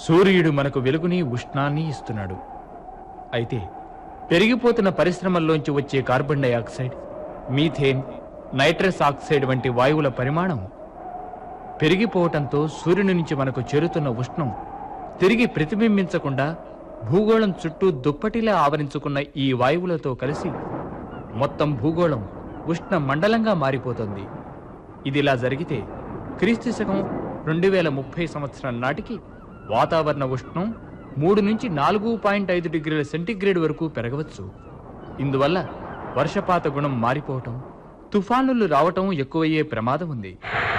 సూర్యుడు మనకు వెలుగుని ఉష్ణాన్ని ఇస్తున్నాడు అయితే పెరిగిపోతున్న పరిశ్రమల్లోంచి వచ్చే carbon dioxide methane nitrous oxide వంటి వాయువుల పరిమాణం పెరిగిపోవటంతో సూర్యుని నుంచి మనకు చేరుతున్న ఉష్ణం తిరిగి ప్రతిబింబించకుండా భూగోళం చుట్టూ దుప్పటిలా ఆవరించుకున్న ఈ వాయువులతో కలిసి మొత్తం భూగోళం ఉష్ణ మండలంగా మారిపోతుంది ఇదిలా జరిగితే క్రీస్తు శకం రెండు వేల ముప్పై సంవత్సరం నాటికి వాతావరణ ఉష్ణం మూడు నుంచి నాలుగు పాయింట్ ఐదు డిగ్రీల సెంటీగ్రేడ్ వరకు పెరగవచ్చు ఇందువల్ల వర్షపాత గుణం మారిపోవటం తుఫానులు రావటం ఎక్కువయ్యే ప్రమాదం ఉంది